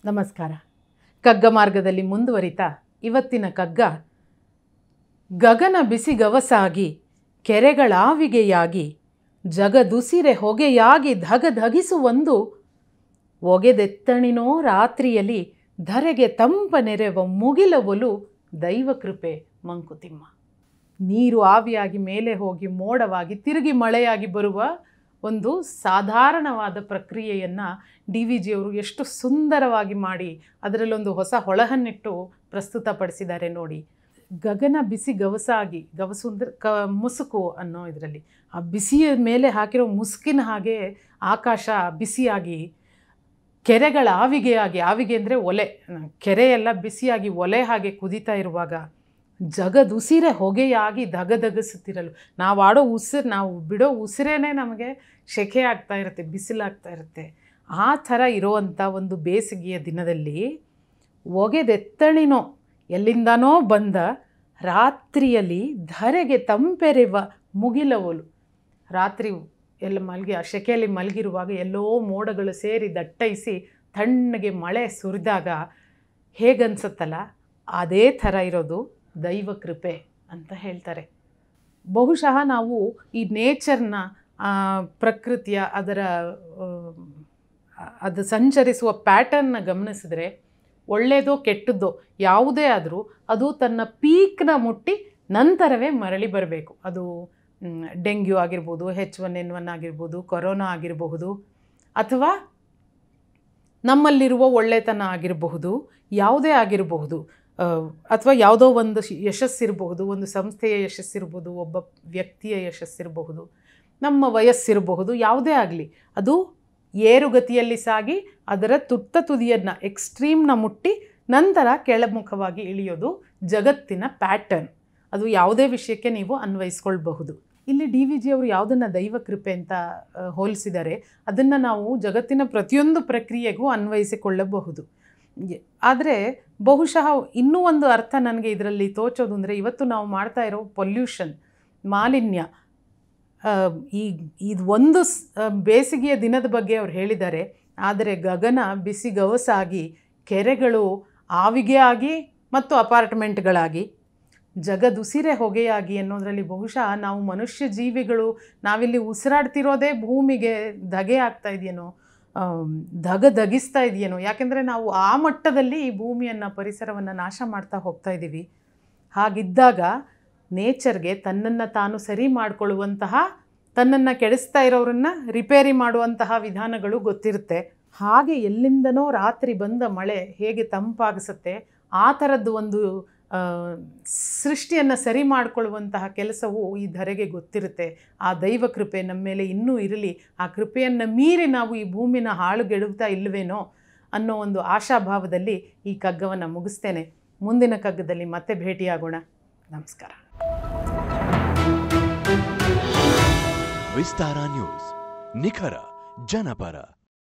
ನಮಸ್ಕಾರ ಕಗ್ಗ ಮಾರ್ಗದಲ್ಲಿ ಮುಂದುವರಿತಾ ಇವತ್ತಿನ ಕಗ್ಗ ಗಗನ ಬಿಸಿಗವಸಾಗಿ ಕೆರೆಗಳಾವಿಗೆಯಾಗಿ ಜಗದುಸಿರೆ ಹೊಗೆಯಾಗಿ ಧಗಧಗಿಸುವಂದು ಒಗೆದೆತ್ತಣಿನೋ ರಾತ್ರಿಯಲ್ಲಿ ಧರೆಗೆ ತಂಪ ನೆರೆವ ಮುಗಿಲವಲು ದೈವಕೃಪೆ ಮಂಕುತಿಮ್ಮ ನೀರು ಆವಿಯಾಗಿ ಮೇಲೆ ಹೋಗಿ ಮೋಡವಾಗಿ ತಿರುಗಿ ಮಳೆಯಾಗಿ ಬರುವ ಒಂದು ಸಾಧಾರಣವಾದ ಪ್ರಕ್ರಿಯೆಯನ್ನು ಡಿ ವಿ ಜಿಯವರು ಎಷ್ಟು ಸುಂದರವಾಗಿ ಮಾಡಿ ಅದರಲ್ಲೊಂದು ಹೊಸ ಹೊಳಹನ್ನಿಟ್ಟು ಪ್ರಸ್ತುತಪಡಿಸಿದ್ದಾರೆ ನೋಡಿ ಗಗನ ಬಿಸಿ ಗವಸಾಗಿ ಗವಸು ಅಂದರೆ ಕ ಮುಸುಕು ಅನ್ನೋ ಇದರಲ್ಲಿ ಆ ಬಿಸಿಯ ಮೇಲೆ ಹಾಕಿರೋ ಮುಸುಕಿನ ಹಾಗೆ ಆಕಾಶ ಬಿಸಿಯಾಗಿ ಕೆರೆಗಳ ಆವಿಗೆಯಾಗಿ ಆವಿಗೆ ಅಂದರೆ ಒಲೆ ಕೆರೆ ಎಲ್ಲ ಬಿಸಿಯಾಗಿ ಒಲೆ ಹಾಗೆ ಕುದೀತಾ ಇರುವಾಗ ಜಗದುಸಿರೆ ಹೊಗೆಯಾಗಿ ಧಗಧಗಿಸುತ್ತಿರಲು ನಾವು ಆಡೋ ಉಸಿರು ನಾವು ಬಿಡೋ ಉಸಿರೇನೆ ನಮಗೆ ಶೆಕೆ ಆಗ್ತಾ ಇರುತ್ತೆ ಬಿಸಿಲಾಗ್ತಾ ಇರುತ್ತೆ ಆ ಥರ ಇರೋವಂಥ ಒಂದು ಬೇಸಿಗೆಯ ದಿನದಲ್ಲಿ ಒಗೆದೆತ್ತಣಿನೋ ಎಲ್ಲಿಂದನೋ ಬಂದ ರಾತ್ರಿಯಲ್ಲಿ ಧರೆಗೆ ತಂಪೆರೆವ ಮುಗಿಲವಲು ರಾತ್ರಿ ಎಲ್ಲ ಮಲಗಿ ಆ ಶೆಕೆಯಲ್ಲಿ ಮಲಗಿರುವಾಗ ಎಲ್ಲೋ ಮೋಡಗಳು ಸೇರಿ ದಟ್ಟೈಸಿ ತಣ್ಣಗೆ ಮಳೆ ಸುರಿದಾಗ ಹೇಗನ್ಸುತ್ತಲ್ಲ ಅದೇ ಥರ ಇರೋದು ದೈವ ಕೃಪೆ ಅಂತ ಹೇಳ್ತಾರೆ ಬಹುಶಃ ನಾವು ಈ ನೇಚರ್ನ ಪ್ರಕೃತಿಯ ಅದರ ಆ, ಅದು ಸಂಚರಿಸುವ ಪ್ಯಾಟರ್ನ್ನ ಗಮನಿಸಿದ್ರೆ ಒಳ್ಳೆಯದೋ ಕೆಟ್ಟದ್ದೋ ಯಾವುದೇ ಆದರೂ ಅದು ತನ್ನ ಪೀಕ್ನ ಮುಟ್ಟಿ ನಂತರವೇ ಮರಳಿ ಬರಬೇಕು ಅದು ಮ್, ಡೆಂಗ್ಯೂ ಆಗಿರ್ಬೋದು ಹೆಚ್ ಒನ್ ಎನ್ ಒನ್ ಆಗಿರ್ಬೋದು ಕೊರೋನಾ ಆಗಿರಬಹುದು ಅಥವಾ ನಮ್ಮಲ್ಲಿರುವ ಒಳ್ಳೆತನ ಆಗಿರಬಹುದು ಯಾವುದೇ ಆಗಿರಬಹುದು ಅಥವಾ ಯಾವುದೋ ಒಂದು ಶಿ- ಯಶಸ್ಸಿರಬಹುದು ಒಂದು ಸಂಸ್ಥೆಯ ಯಶಸ್ಸಿರ್ಬೋದು ಒಬ್ಬ ವ್ಯಕ್ತಿಯ ಯಶಸ್ಸಿರಬಹುದು ನಮ್ಮ ವಯಸ್ಸಿರಬಹುದು ಯಾವುದೇ ಆಗಲಿ ಅದು ಏರುಗತಿಯಲ್ಲಿ ಸಾಗಿ ಅದರ ತುತ್ತ ತುದಿಯನ್ನು ಎಕ್ಸ್ಟ್ರೀಮ್ನ ಮುಟ್ಟಿ ನಂತರ ಕೆಳಮುಖವಾಗಿ ಇಳಿಯೋದು ಜಗತ್ತಿನ ಪ್ಯಾಟರ್ನ್ ಅದು ಯಾವುದೇ ವಿಷಯಕ್ಕೆ ನೀವು ಅನ್ವಯಿಸ್ಕೊಳ್ಬಹುದು ಇಲ್ಲಿ ಡಿ ವಿ ಜಿ ಅವರು ಯಾವುದನ್ನು ದೈವ ಕೃಪೆ ಅಂತ ಆ, ಹೋಲಿಸಿದ್ದಾರೆ ಅದನ್ನು ನಾವು ಜಗತ್ತಿನ ಪ್ರತಿಯೊಂದು ಪ್ರಕ್ರಿಯೆಗೂ ಅನ್ವಯಿಸಿಕೊಳ್ಳಬಹುದು ಆದರೆ ಬಹುಶಃ ಇನ್ನೂ ಒಂದು ಅರ್ಥ ನನಗೆ ಇದರಲ್ಲಿ ತೋಚೋದು ಅಂದರೆ ಇವತ್ತು ನಾವು ಮಾಡ್ತಾ ಇರೋ ಪೊಲ್ಯೂಷನ್ ಮಾಲಿನ್ಯ ಆ, ಈ ಇದು ಒಂದು ಸ್- ಆ, ಬೇಸಿಗೆಯ ದಿನದ ಬಗ್ಗೆ ಅವ್ರು ಹೇಳಿದ್ದಾರೆ ಆದರೆ ಗಗನ ಬಿಸಿ ಗವಸಾಗಿ ಕೆರೆಗಳು ಆವಿಗೆ ಆಗಿ ಮತ್ತು ಅಪಾರ್ಟ್ಮೆಂಟ್ಗಳಾಗಿ ಜಗದುಸಿರೆ ಹೊಗೆಯಾಗಿ ಅನ್ನೋದರಲ್ಲಿ ಬಹುಶಃ ನಾವು ಮನುಷ್ಯ ಜೀವಿಗಳು ನಾವಿಲ್ಲಿ ಉಸಿರಾಡ್ತಿರೋದೇ ಭೂಮಿಗೆ ಧಗೆ ಆಗ್ತಾ ಇದೆಯೇನೋ ಆಮ್, ಧಗ ಧಗಿಸ್ತಾ ಇದೆಯೇನೋ ಯಾಕೆಂದರೆ ನಾವು ಆ ಮಟ್ಟದಲ್ಲಿ ಈ ಭೂಮಿಯನ್ನು ಪರಿಸರವನ್ನು ನಾಶ ಮಾಡ್ತಾ ಹೋಗ್ತಾ ಇದ್ದೀವಿ ಹಾಗಿದ್ದಾಗ ನೇಚರ್ಗೆ ತನ್ನನ್ನು ತಾನು ಸರಿ ಮಾಡಿಕೊಳ್ಳುವಂತಹ ತನ್ನನ್ನು ಕೆಡಿಸ್ತಾ ಇರೋರನ್ನ ರಿಪೇರಿ ಮಾಡುವಂತಹ ವಿಧಾನಗಳು ಗೊತ್ತಿರುತ್ತೆ ಹಾಗೆ ಎಲ್ಲಿಂದನೋ ರಾತ್ರಿ ಬಂದ ಮಳೆ ಹೇಗೆ ತಂಪಾಗಿಸುತ್ತೆ ಆ ಥರದ್ದು ಒಂದು ಆ, ಸೃಷ್ಟಿಯನ್ನು ಸರಿ ಮಾಡಿಕೊಳ್ಳುವಂತಹ ಕೆಲಸವು ಈ ಧರೆಗೆ ಗೊತ್ತಿರುತ್ತೆ ಆ ದೈವ ಕೃಪೆ ನಮ್ಮ ಮೇಲೆ ಇನ್ನೂ ಇರಲಿ ಆ ಕೃಪೆಯನ್ನು ಮೀರಿ ನಾವು ಈ ಭೂಮಿನ ಹಾಳುಗೆಡುತ್ತಾ ಇಲ್ಲವೇನೋ ಅನ್ನೋ ಒಂದು ಆಶಾಭಾವದಲ್ಲಿ ಈ ಕಗ್ಗವನ್ನು ಮುಗಿಸ್ತೇನೆ ಮುಂದಿನ ಕಗ್ಗದಲ್ಲಿ ಮತ್ತೆ ಭೇಟಿಯಾಗೋಣ ನಮಸ್ಕಾರ ವಿಸ್ತಾರ ನ್ಯೂಸ್ ನಿಖರ ಜನಪರ